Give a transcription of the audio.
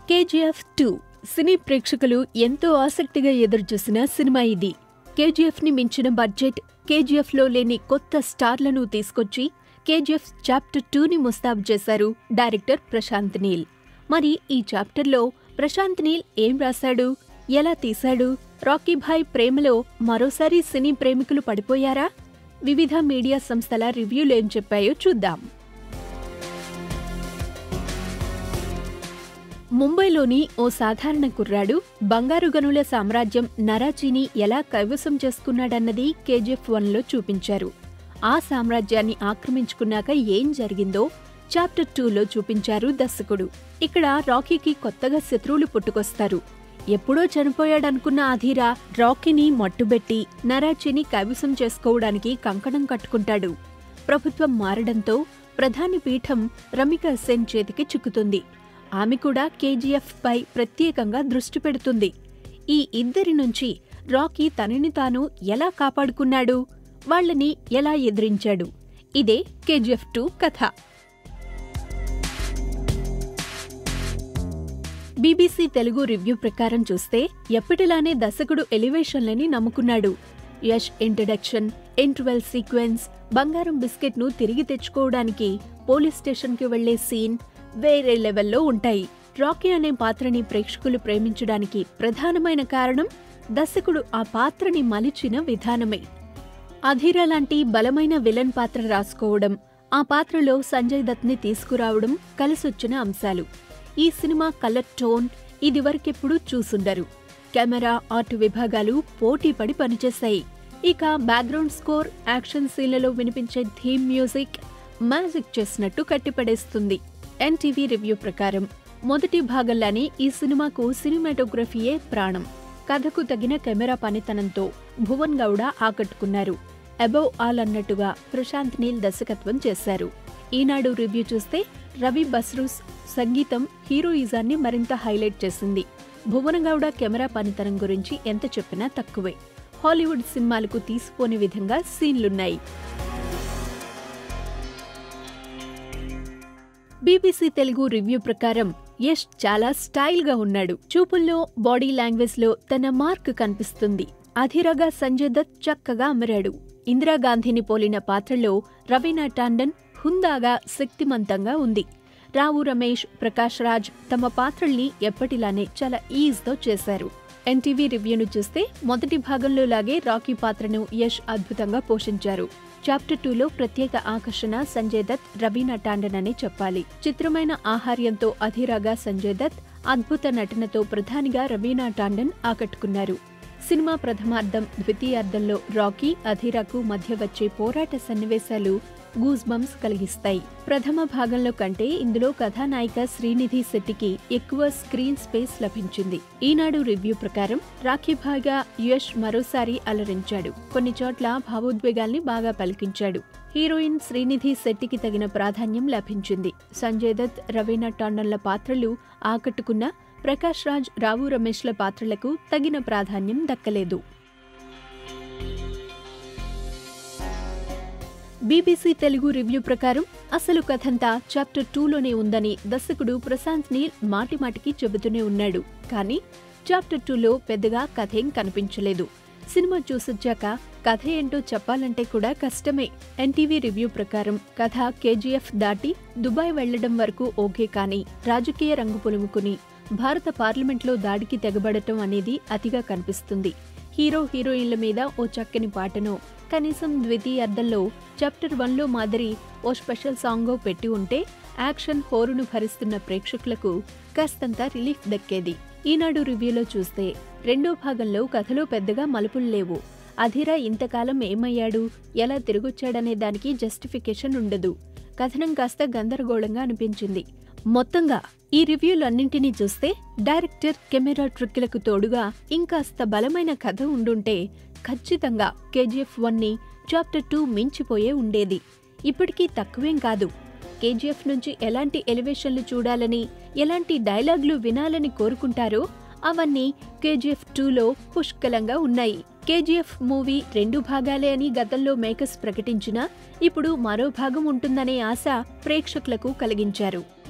KGF two సినీ ప్రేక్షకులు ఎంతో ఆసక్తిగా ఎదురుచూసిన సినిమా ఇది కేజీఎఫ్ ని మించిన బడ్జెట్ కేజీఎఫ్ లో లేని కొత్త స్టార్లను తీసుకొచ్చి కేజీఎఫ్ చాప్టర్ టూని ముస్తాబు చేశారు డైరెక్టర్ ప్రశాంత్ నీల్ మరి ఈ చాప్టర్లో ప్రశాంత్ నీల్ ఏం రాశాడు ఎలా తీశాడు రాకీ భాయ్ ప్రేమలో మరోసారి సినీ ప్రేమికులు పడిపోయారా వివిధ మీడియా సంస్థల రివ్యూలు ఏం చెప్పాయో చూద్దాం ముంబైలోని ఓ సాధారణ కుర్రాడు బంగారు గనుల సామ్రాజ్యం నరాచీని ఎలా కైవసం చేసుకున్నాడన్నది కేజీఎఫ్ వన్లో చూపించారు ఆ సామ్రాజ్యాన్ని ఆక్రమించుకున్నాక ఏం జరిగిందో చాప్టర్ టూలో చూపించారు దర్శకుడు ఇక్కడ రాకీకి కొత్తగా శత్రువులు పుట్టుకొస్తారు ఎప్పుడో చనిపోయాడనుకున్న అధీరా రాకీని మట్టుబెట్టి నరాచీని కైవసం చేసుకోవడానికి కంకణం కట్టుకుంటాడు ప్రభుత్వం మారడంతో ప్రధాని పీఠం రమికా సెన్ చేతికి చిక్కుతుంది ఆమె కూడా కేజీఎఫ్ పై ప్రత్యేకంగా దృష్టి పెడుతుంది ఈ ఇద్దరి నుంచి రాకీ తనని తాను ఎలా కాపాడుకున్నాడు వాళ్ళని ఎలా ఎదిరించాడు ఇదే కేజీఎఫ్ టూ కథ బీబీసీ తెలుగు రివ్యూ ప్రకారం చూస్తే ఎప్పటిలానే దర్శకుడు ఎలివేషన్లని నమ్ముకున్నాడు యష్ ఇంట్రడక్షన్ ఇంటర్వెల్ సీక్వెన్స్ బంగారం బిస్కెట్ ను తిరిగి తెచ్చుకోవడానికి పోలీస్ స్టేషన్ కి వెళ్లే సీన్ వేరే లెవెల్లో ఉంటాయి రాకీ అనే పాత్రని ప్రేక్షకులు ప్రేమించడానికి ప్రధానమైన కారణం దర్శకుడు ఆ పాత్రని మలిచిన విధానమే అధీరా లాంటి బలమైన విలన్ పాత్ర రాసుకోవడం ఆ పాత్రలో సంజయ్ దత్ ని తీసుకురావడం కలిసొచ్చిన అంశాలు ఈ సినిమా కలర్ టోన్ ఇదివరకెప్పుడూ చూసుండరు కెమెరా ఆర్ట్ విభాగాలు పోటీపడి పనిచేశాయి ఇక బ్యాక్గ్రౌండ్ స్కోర్ యాక్షన్ సీన్లలో వినిపించే థీమ్ మ్యూజిక్ మ్యాజిక్ చేసినట్టు కట్టిపడేస్తుంది ఎన్టీవీ రివ్యూ ప్రకారం మొదటి భాగంలానే ఈ సినిమాకు సినిమాటోగ్రఫీయే ప్రాణం కథకు తగిన కెమెరా పనితనంతో భువన్ గౌడ ఆకట్టుకున్నారు అబౌవ్ ఆల్ అన్నట్టుగా ప్రశాంత్ నీల్ దర్శకత్వం చేశారు ఈనాడు రివ్యూ చూస్తే రవి బస్రూస్ సంగీతం హీరోయిజాన్ని మరింత హైలైట్ చేసింది భువనగౌడ కెమెరా పనితనం గురించి ఎంత చెప్పినా తక్కువే హాలీవుడ్ సినిమాలకు తీసిపోని విధంగా సీన్లున్నాయి బీబీసీ తెలుగు రివ్యూ ప్రకారం యష్ చాలా స్టైల్ గా ఉన్నాడు చూపుల్లో బాడీ లాంగ్వేజ్ లో తన మార్క్ కనిపిస్తుంది అధిరగా సంజయ్ దత్ చక్కగా అమరాడు ఇందిరాగాంధీని పోలిన పాత్రలో రవీనా టాండన్ హుందాగా శక్తిమంతంగా ఉంది రావు రమేష్ ప్రకాష్ రాజ్ తమ పాత్రల్ని ఎప్పటిలానే చాలా ఈజ్తో చేశారు ఎన్టీవీ రివ్యూను చూస్తే మొదటి భాగంలో లాగే రాకీ పాత్రను యష్ అద్భుతంగా పోషించారు చాప్టర్ టూలో ప్రత్యేక ఆకర్షణ సంజయ్ దత్ రవీనా టాండన్ అని చెప్పాలి చిత్రమైన ఆహార్యంతో అధిరాగా సంజయ్ దత్ అద్భుత నటనతో ప్రధానిగా రవీనా టాండన్ ఆకట్టుకున్నారు సినిమా ప్రథమార్థం ద్వితీయార్థంలో రాకీ అధీరాకు మధ్య వచ్చే పోరాట సన్నివేశాలు గూస్ బంప్స్ కలిగిస్తాయి ప్రథమ భాగంలో కంటే ఇందులో కథానాయిక శ్రీనిధి శెట్టికి ఎక్కువ స్క్రీన్ స్పేస్ లభించింది ఈనాడు రివ్యూ ప్రకారం రాఖీభాగా యష్ మరోసారి అలరించాడు కొన్ని చోట్ల భావోద్వేగాల్ని బాగా పలికించాడు హీరోయిన్ శ్రీనిధి శెట్టికి తగిన ప్రాధాన్యం లభించింది సంజయ్ దత్ రవీనా టాండన్ల పాత్రలు ఆకట్టుకున్న ప్రకాష్ రాజ్ రావు రమేష్ల పాత్రలకు తగిన ప్రాధాన్యం దక్కలేదు బీబీసీ తెలుగు రివ్యూ ప్రకారం అసలు కథంతా చాప్టర్ టూలోనే ఉందని దర్శకుడు ప్రశాంత్ నీల్ మాటిమాటికి చెబుతూనే ఉన్నాడు కానీ చాప్టర్ టూలో పెద్దగా కథేం కనిపించలేదు సినిమా చూసొచ్చాక కథ ఏంటో చెప్పాలంటే కూడా కష్టమే ఎన్టీవీ రివ్యూ ప్రకారం కథ కేజీఎఫ్ దాటి దుబాయ్ వెళ్లడం వరకు ఓకే కానీ రాజకీయ రంగు పులుముకుని భారత పార్లమెంట్లో దాడికి తెగబడటం అనేది అతిగా కనిపిస్తుంది హీరో హీరోయిన్ల మీద ఓ చక్కని పాటనో కనీసం ద్వితీయార్థంలో చాప్టర్ వన్లో మాదిరి ఓ స్పెషల్ సాంగో పెట్టి ఉంటే యాక్షన్ హోరును భరిస్తున్న ప్రేక్షకులకు కాస్తంత రిలీఫ్ దక్కేది ఈనాడు రివ్యూలో చూస్తే రెండో భాగంలో కథలో పెద్దగా మలుపులు లేవు అధిరా ఇంతకాలం ఏమయ్యాడు ఎలా తిరిగొచ్చాడనే దానికి జస్టిఫికేషన్ ఉండదు కథనం కాస్త గందరగోళంగా అనిపించింది మొత్తంగా ఈ రివ్యూలన్నింటినీ చూస్తే డైరెక్టర్ కెమెరా ట్రిక్లకు తోడుగా ఇంకాస్త బలమైన కథ ఉండుంటే ఖచ్చితంగా కేజీఎఫ్ వన్ని చాప్టర్ టూ మించిపోయే ఉండేది ఇప్పటికీ తక్కువేం కాదు కేజీఎఫ్ నుంచి ఎలాంటి ఎలివేషన్లు చూడాలని ఎలాంటి డైలాగ్లు వినాలని కోరుకుంటారో అవన్నీ కేజీఎఫ్ టూలో పుష్కలంగా ఉన్నాయి కేజీఎఫ్ మూవీ రెండు భాగాలే అని గతంలో మేకర్స్ ప్రకటించినా ఇప్పుడు మరో భాగం ఉంటుందనే ఆశ ప్రేక్షకులకు కలిగించారు